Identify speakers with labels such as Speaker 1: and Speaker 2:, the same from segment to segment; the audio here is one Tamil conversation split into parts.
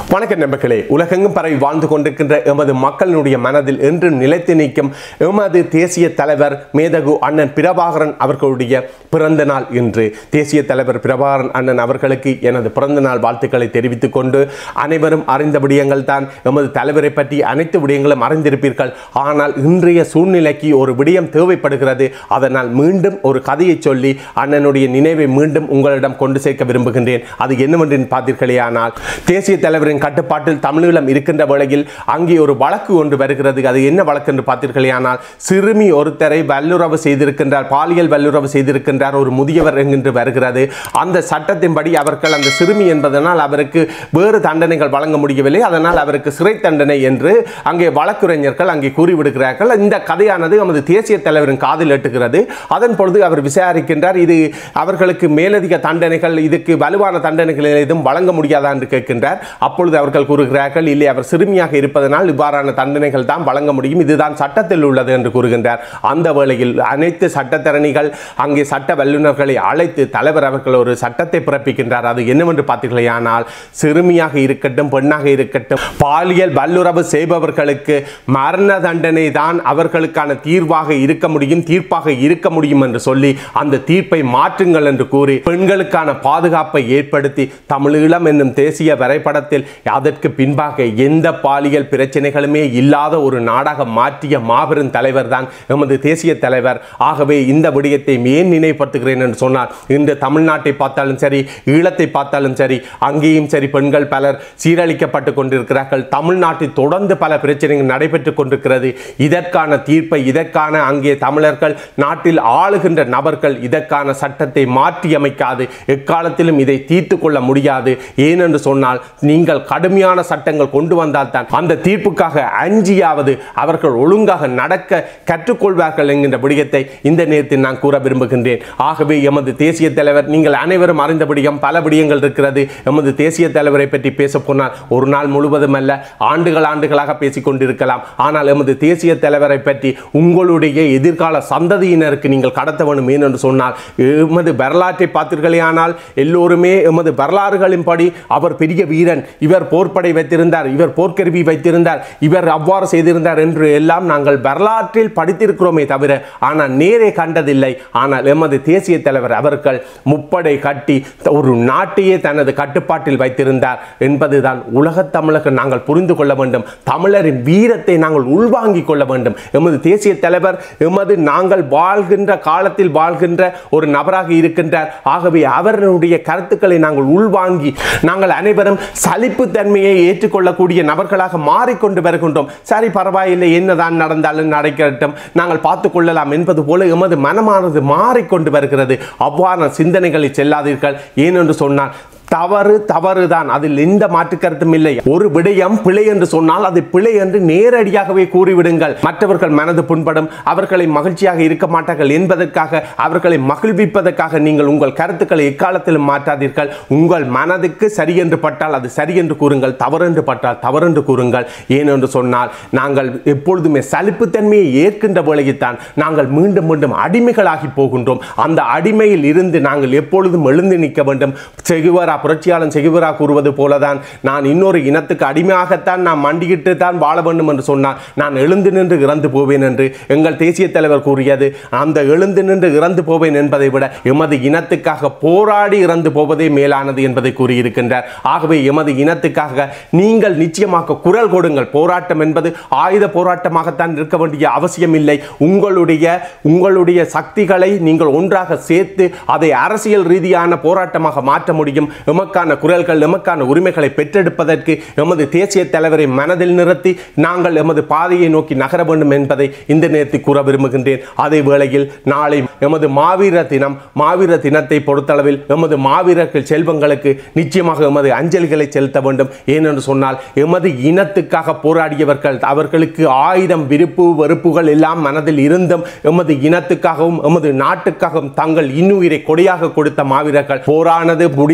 Speaker 1: வணக்கம் நண்பர்களே உலகெங்கும் பரவி வாழ்ந்து கொண்டிருக்கின்ற எமது மக்களினுடைய மனதில் என்று நிலைத்து நிற்கும் எமது தேசிய தலைவர் மேதகு அண்ணன் பிரபாகரன் அவர்களுடைய பிறந்த நாள் இன்று தேசிய தலைவர் பிரபாகரன் அண்ணன் அவர்களுக்கு எனது பிறந்த நாள் வாழ்த்துக்களை தெரிவித்துக் கொண்டு அனைவரும் அறிந்த விடயங்கள் தான் எமது தலைவரை பற்றி அனைத்து விடயங்களும் அறிந்திருப்பீர்கள் ஆனால் இன்றைய சூழ்நிலைக்கு ஒரு விடயம் தேவைப்படுகிறது அதனால் மீண்டும் ஒரு கதையை சொல்லி அண்ணனுடைய நினைவை மீண்டும் உங்களிடம் கொண்டு சேர்க்க விரும்புகின்றேன் அது என்னவென்று பார்த்தீர்களே ஆனால் தேசிய தலைவரின் கட்டுப்பாட்டில் தமிழீழம் இருக்கின்ற வேளையில் அங்கே ஒரு வழக்கு ஒன்று வருகிறது அது என்ன வழக்கு என்று பார்த்தீர்களே ஆனால் சிறுமி ஒருத்தரை வல்லுறவு செய்திருக்கின்றார் பாலியல் வல்லுறவு செய்திருக்கின்றார் ஒரு முதியவர் என்கின்ற வருகிறது அந்த சட்டத்தின்படி அவர்கள் அந்த சிறுமி என்பதனால் அவருக்கு வேறு தண்டனைகள் வழங்க முடியவில்லை அதனால் அவருக்கு சிறை தண்டனை என்று அங்கே வழக்குரைஞர்கள் அங்கே கூறிவிடுகிறார்கள் இந்த கதையானது நமது தேசிய தலைவரின் காதில் எட்டுகிறது அதன் பொழுது அவர் விசாரிக்கின்றார் இது அவர்களுக்கு மேலதிக தண்டனைகள் இதுக்கு வலுவான தண்டனைகள் எதுவும் வழங்க முடியாதா என்று கேட்கின்றார் அப்பொழுது அவர்கள் கூறுகிறார்கள் இல்லை அவர் சிறுமியாக இருப்பதனால் இவ்வாறான தண்டனைகள் தான் வழங்க முடியும் இதுதான் சட்டத்தில் உள்ளது என்று கூறுகின்றார் அந்த வேளையில் அனைத்து சட்டத்தரணிகள் அங்கே சட்ட வல்லுநர்களை அழைத்து தலைவர் அவர்கள் ஒரு சட்டத்தை பிறப்பிக்கின்றார் அது என்னவென்று பார்த்தீர்களேயானால் சிறுமியாக இருக்கட்டும் பெண்ணாக இருக்கட்டும் பாலியல் வல்லுறவு செய்பவர்களுக்கு மரண தண்டனை தான் அவர்களுக்கான தீர்வாக இருக்க முடியும் தீர்ப்பாக இருக்க முடியும் என்று சொல்லி அந்த தீர்ப்பை மாற்றுங்கள் என்று கூறி பெண்களுக்கான பாதுகாப்பை ஏற்படுத்தி தமிழீழம் என்னும் தேசிய வரைபடத்தில் அதற்கு பின்பாக எந்த பாலியல் பிரச்சனைகளுமே இல்லாத ஒரு நாடாக மாற்றிய மாபெரும் தலைவர் தான் எமது தேசிய தலைவர் ஆகவே இந்த விடயத்தை ஏன் நினைவுபடுத்துகிறேன் என்று சொன்னால் இந்த தமிழ்நாட்டை பார்த்தாலும் சரி ஈழத்தை பார்த்தாலும் சரி அங்கேயும் சரி பெண்கள் பலர் சீரழிக்கப்பட்டு கொண்டிருக்கிறார்கள் தமிழ்நாட்டில் தொடர்ந்து பல பிரச்சனைகள் நடைபெற்றுக் கொண்டிருக்கிறது இதற்கான தீர்ப்பை இதற்கான அங்கே தமிழர்கள் நாட்டில் ஆளுகின்ற நபர்கள் இதற்கான சட்டத்தை மாற்றியமைக்காது எக்காலத்திலும் இதை தீர்த்து கொள்ள முடியாது ஏனென்று சொன்னால் நீங்கள் கடுமையான சட்டங்கள் கொண்டு வந்தால் தான் அந்த தீர்ப்புக்காக அஞ்சியாவது அவர்கள் ஒழுங்காக நடக்க கற்றுக்கொள்வார்கள் என்கின்ற விடயத்தை இந்த நேரத்தில் நான் கூற விரும்புகின்றேன் ஆகவே எமது தேசிய தலைவர் நீங்கள் அனைவரும் அறிந்த விடயம் பல விடயங்கள் இருக்கிறது எமது தேசிய தலைவரை பற்றி பேச போனால் ஒரு நாள் முழுவதும் அல்ல ஆண்டுகள் ஆண்டுகளாக பேசிக் கொண்டிருக்கலாம் ஆனால் எமது தேசிய தலைவரை பற்றி உங்களுடைய எதிர்கால சந்ததியினருக்கு நீங்கள் கடத்த வேண்டும் ஏனென்று சொன்னால் எமது வரலாற்றை பார்த்தீர்களே ஆனால் எல்லோருமே எமது வரலாறுகளின்படி அவர் பெரிய வீரன் இவர் போர்ப்படை வைத்திருந்தார் இவர் போர்க்கருவி வைத்திருந்தார் இவர் அவ்வாறு செய்திருந்தார் என்று எல்லாம் நாங்கள் வரலாற்றில் படித்திருக்கிறோமே தவிர ஆனால் நேரே கண்டதில்லை ஆனால் எமது தேசிய தலைவர் அவர்கள் முப்படை கட்டி ஒரு நாட்டையே தனது கட்டுப்பாட்டில் வைத்திருந்தார் என்பதுதான் உலகத் தமிழக நாங்கள் புரிந்து கொள்ள வேண்டும் தமிழரின் வீரத்தை நாங்கள் உள்வாங்கிக் கொள்ள வேண்டும் எமது தேசிய தலைவர் எமது நாங்கள் வாழ்கின்ற காலத்தில் வாழ்கின்ற ஒரு நபராக இருக்கின்றார் ஆகவே அவர்களுடைய கருத்துக்களை நாங்கள் உள்வாங்கி நாங்கள் அனைவரும் சலிப்புத்தன்மையை ஏற்றுக்கொள்ளக்கூடிய நபர்களாக மாறிக்கொண்டு வருகின்றோம் சரி பரவாயில்லை என்னதான் நடந்தாலும் நடக்கட்டும் நாங்கள் பார்த்துக் கொள்ளலாம் என்பது போல எமது மனமானது மாறிக்கொண்டு வருகிறது அவ்வாறான சிந்தனைகளை செல்லாதீர்கள் ஏனென்று சொன்னால் தவறு தவறுதான் அதில் எந்த மாற்று கருத்தும் இல்லை ஒரு விடயம் பிழை என்று சொன்னால் அது பிழை என்று நேரடியாகவே கூறிவிடுங்கள் மற்றவர்கள் மனது புண்படும் அவர்களை மகிழ்ச்சியாக இருக்க மாட்டார்கள் என்பதற்காக அவர்களை மகிழ்விப்பதற்காக நீங்கள் உங்கள் கருத்துக்களை எக்காலத்திலும் மாற்றாதீர்கள் உங்கள் மனதுக்கு சரி என்று பட்டால் அது சரி என்று கூறுங்கள் தவறு என்று பட்டால் தவறு என்று கூறுங்கள் ஏனென்று சொன்னால் நாங்கள் எப்பொழுதுமே சலிப்புத்தன்மையை ஏற்கின்ற வேளையைத்தான் நாங்கள் மீண்டும் மீண்டும் அடிமைகளாகி போகின்றோம் அந்த அடிமையில் இருந்து நாங்கள் எப்பொழுதும் எழுந்து நிற்க வேண்டும் செகுவரா புரட்சியாளன் செகுவரா கூறுவது போலதான் நான் இன்னொரு இனத்துக்கு அடிமையாகத்தான் நான் மண்டியிட்டு தான் வாழ வேண்டும் என்று சொன்னார் நான் எழுந்து நின்று இறந்து போவேன் என்று எங்கள் தேசிய தலைவர் கூறியது அந்த எழுந்து நின்று இறந்து போவேன் என்பதை விட எமது இனத்துக்காக போராடி இறந்து போவதே மேலானது என்பதை கூறியிருக்கின்றார் ஆகவே எமது இனத்துக்காக நீங்கள் நிச்சயமாக குரல் கொடுங்கள் போராட்டம் என்பது ஆயுத போராட்டமாகத்தான் இருக்க வேண்டிய அவசியம் இல்லை உங்களுடைய உங்களுடைய சக்திகளை நீங்கள் ஒன்றாக சேர்த்து அதை அரசியல் ரீதியான போராட்டமாக மாற்ற முடியும் எமக்கான குரல்கள் எமக்கான உரிமைகளை பெற்றெடுப்பதற்கு எமது தேசிய தலைவரை மனதில் நிறுத்தி நாங்கள் எமது பாதையை நோக்கி நகர வேண்டும் என்பதை இந்த நேரத்தில் கூற விரும்புகின்றேன் அதே வேளையில் நாளை எமது மாவீர தினம் மாவீர தினத்தை பொறுத்தளவில் எமது மாவீரர்கள் செல்வங்களுக்கு நிச்சயமாக எமது அஞ்சலிகளை செலுத்த வேண்டும் ஏனென்று சொன்னால் எமது இனத்துக்காக போராடியவர்கள் அவர்களுக்கு ஆயிரம் விருப்பு வெறுப்புகள் எல்லாம் மனதில் இருந்தும் எமது இனத்துக்காகவும் எமது நாட்டுக்காகவும் தங்கள் இன்னுயிரை கொடையாக கொடுத்த மாவீரர்கள் போரானது முடிந்து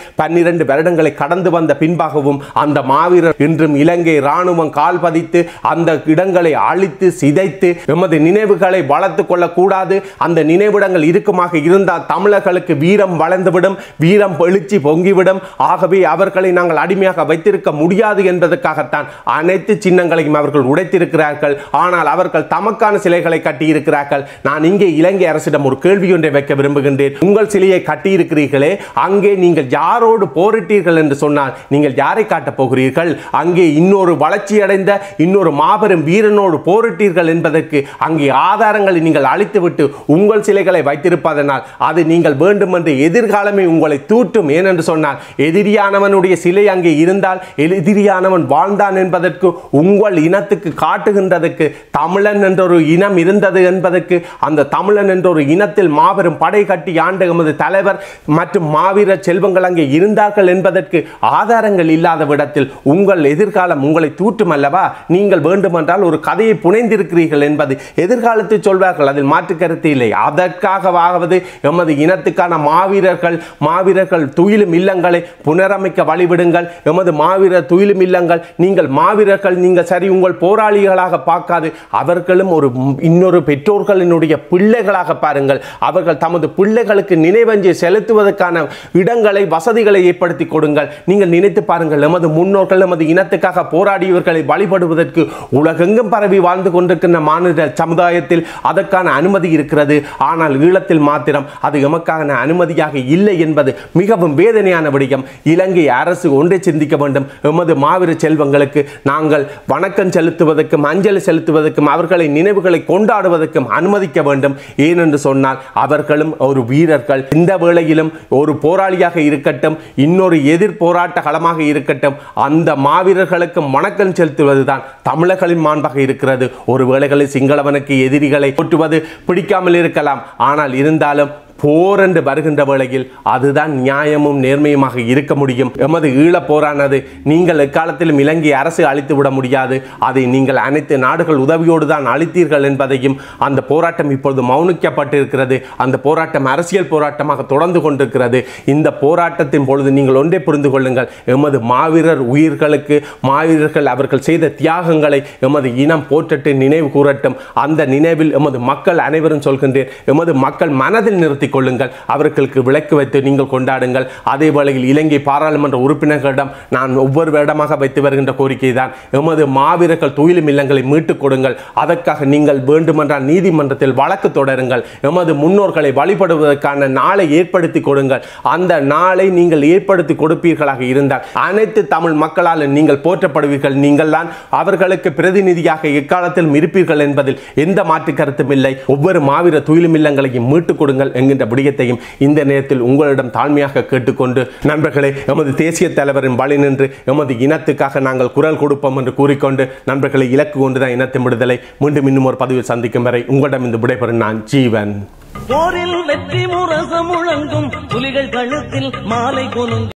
Speaker 1: பன்னிரண்டு வருடங்களை கடந்து வந்த பின்பாகவும் அந்த மாவீரர் இன்றும் இலங்கை ராணுவம் கால் பதித்து அந்த இடங்களை அழித்து சிதைத்து எமது நினைவுகளை வளர்த்துக் கொள்ளக்கூடாது அந்த நினைவிடங்கள் இருக்குமாக இருந்தால் தமிழர்களுக்கு வீரம் வளர்ந்துவிடும் வீரம் எழுச்சி பொங்கிவிடும் ஆகவே அவர்களை நாங்கள் அடிமையாக வைத்திருக்க முடியாது என்பதற்காகத்தான் அனைத்து சின்னங்களையும் அவர்கள் உடைத்திருக்கிறார்கள் ஆனால் அவர்கள் தமக்கான சிலைகளை கட்டியிருக்கிறார்கள் நான் இங்கே இலங்கை அரசிடம் ஒரு கேள்வி ஒன்றை வைக்க விரும்புகின்றேன் உங்கள் சிலையை கட்டியிருக்கிறீர்களே அங்கே நீங்கள் யாரோடு போரிட்டீர்கள் என்று சொன்னால் நீங்கள் யாரை காட்டப் போகிறீர்கள் அங்கே இன்னொரு வளர்ச்சியடைந்த இன்னொரு மாபெரும் வீரனோடு போரிட்டீர்கள் என்பதற்கு அங்கே ஆதாரங்களை நீங்கள் அழித்துவிட்டு உங்கள் சிலைகளை வைத்திருப்பதனால் அது நீங்கள் வேண்டுமென்று எதிர்காலமே உங்களை தூற்றும் ஏனென்று சொன்னால் எதிரியானவனுடைய சிலை அங்கே இருந்தால் எதிரியானவன் வாழ்ந்தான் என்பதற்கு உங்கள் இனத்துக்கு காட்டுகின்றதற்கு தமிழன் என்ற ஒரு இனம் இருந்தது என்பதற்கு அந்த தமிழன் என்ற ஒரு இனத்தில் மாபெரும் படை கட்டி ஆண்ட எமது தலைவர் மற்றும் மாவீர செல்வங்கள் அங்கே இருந்தார்கள் என்பதற்கு ஆதாரங்கள் இல்லாத விடத்தில் உங்கள் எதிர்காலம் உங்களை தூற்றும் அல்லவா நீங்கள் வேண்டுமென்றால் ஒரு கதையை புனைந்திருக்கிறீர்கள் என்பது எதிர்காலத்தில் சொல்வார்கள் அதில் மாற்று கருத்து இல்லை அதற்காகவாவது எமது இனத்துக்கான மாவீரர்கள் மாவீரர்கள் துயிலும் இல்லங்களை புனரமைக்க வழிவிடுங்கள் எமது மாவீரர் துயிலும் இல்லங்கள் நீங்கள் மாவீரர்கள் நீங்கள் சரி உங்கள் போராளிகளாக பார்க்காது அவர்களும் ஒரு இன்னொரு பெற்றோர்களினுடைய பிள்ளைகளாக பாருங்கள் அவர்கள் தமது பிள்ளைகளுக்கு நினைவஞ்சை செலுத்துவதற்கான இடங்களை வசதிகளை ஏற்படுத்தி கொடுங்கள் நீங்கள் நினைத்து பாருங்கள் எமது முன்னோர்கள் எமது இனத்துக்காக போராடியவர்களை வழிபடுவதற்கு உலகெங்கும் பரவி வாழ்ந்து கொண்டிருக்கின்ற மாநில சமுதாயத்தில் அதற்கான அனுமதி இருக்கிறது ஆனால் ஈழத்தில் மாத்திரம் அது எமக்கான அனுமதியாக இல்லை என்பது மிகவும் வேதனையான விடயம் இலங்கை அரசு ஒன்றை சிந்திக்க வேண்டும் எமது மாவீர செல்வங்களுக்கு நாங்கள் வணக்கம் செலுத்துவதற்கும் அஞ்சலி செலுத்துவதற்கும் அவர்களை நினைவுகளை கொண்டாடுவதற்கும் அனுமதிக்க வேண்டும் ஏனென்று சொன்னால் அவர்களும் ஒரு வீரர்கள் இந்த வேளையிலும் ஒரு போராளியாக இருக்கட்டும் இன்னொரு எதிர் போராட்ட களமாக இருக்கட்டும் அந்த மாவீரர்களுக்கும் வணக்கம் செலுத்துவதுதான் தமிழர்களின் மாண்பாக இருக்கிறது ஒரு வேளைகளில் சிங்களவனுக்கு எதிரிகளை போற்றுவது பிடிக்காமல் இருக்கலாம் ஆனால் இருந்தாலும் போர் என்று வருகின்ற வேளையில் அதுதான் நியாயமும் நேர்மையுமாக இருக்க முடியும் எமது ஈழப் போரானது நீங்கள் எக்காலத்திலும் இலங்கை அரசு அழித்து விட முடியாது அதை நீங்கள் அனைத்து நாடுகள் உதவியோடு தான் அளித்தீர்கள் என்பதையும் அந்த போராட்டம் இப்பொழுது மௌனிக்கப்பட்டிருக்கிறது அந்த போராட்டம் அரசியல் போராட்டமாக தொடர்ந்து கொண்டிருக்கிறது இந்த போராட்டத்தின் பொழுது நீங்கள் ஒன்றை புரிந்து கொள்ளுங்கள் எமது மாவீரர் உயிர்களுக்கு மாவீரர்கள் அவர்கள் செய்த தியாகங்களை எமது இனம் போற்றட்டு நினைவு கூறட்டும் அந்த நினைவில் எமது மக்கள் அனைவரும் சொல்கின்றேன் எமது மக்கள் மனதில் நிறுத்திக் கொள்ளுங்கள் அவர்களுக்கு விளக்கு வைத்து நீங்கள் கொண்டாடுங்கள் அதே வேளையில் இலங்கை பாராளுமன்ற உறுப்பினர்களிடம் நான் ஒவ்வொரு வருடமாக வைத்து வருகின்ற கோரிக்கை தான் எமது மாவீரர்கள் துயிலும் இல்லங்களை மீட்டுக் கொடுங்கள் அதற்காக நீங்கள் வேண்டுமென்றால் நீதிமன்றத்தில் வழக்கு தொடருங்கள் எமது முன்னோர்களை வழிபடுவதற்கான நாளை ஏற்படுத்தி கொடுங்கள் அந்த நாளை நீங்கள் ஏற்படுத்தி கொடுப்பீர்களாக இருந்தால் அனைத்து தமிழ் மக்களால் நீங்கள் போற்றப்படுவீர்கள் நீங்கள் தான் அவர்களுக்கு பிரதிநிதியாக எக்காலத்திலும் இருப்பீர்கள் என்பதில் எந்த மாற்று கருத்தும் இல்லை ஒவ்வொரு மாவீர துயிலும் இல்லங்களையும் மீட்டுக் கொடுங்கள் என்கின்ற விடயத்தையும் இந்த நேரத்தில் உங்களிடம் தாழ்மையாக கேட்டுக்கொண்டு நண்பர்களே எமது தேசிய தலைவரின் வழி நின்று எமது இனத்துக்காக நாங்கள் குரல் கொடுப்போம் என்று கூறிக்கொண்டு நண்பர்களை இலக்கு கொண்டுதான் இனத்தின் விடுதலை மீண்டும் இன்னும் ஒரு பதிவில் சந்திக்கும் வரை உங்களிடம் இந்த விடைபெறும் நான் ஜீவன்
Speaker 2: போரில் வெற்றி முரசம் முழங்கும் புலிகள் கழுத்தில் மாலை கொலுங்கும்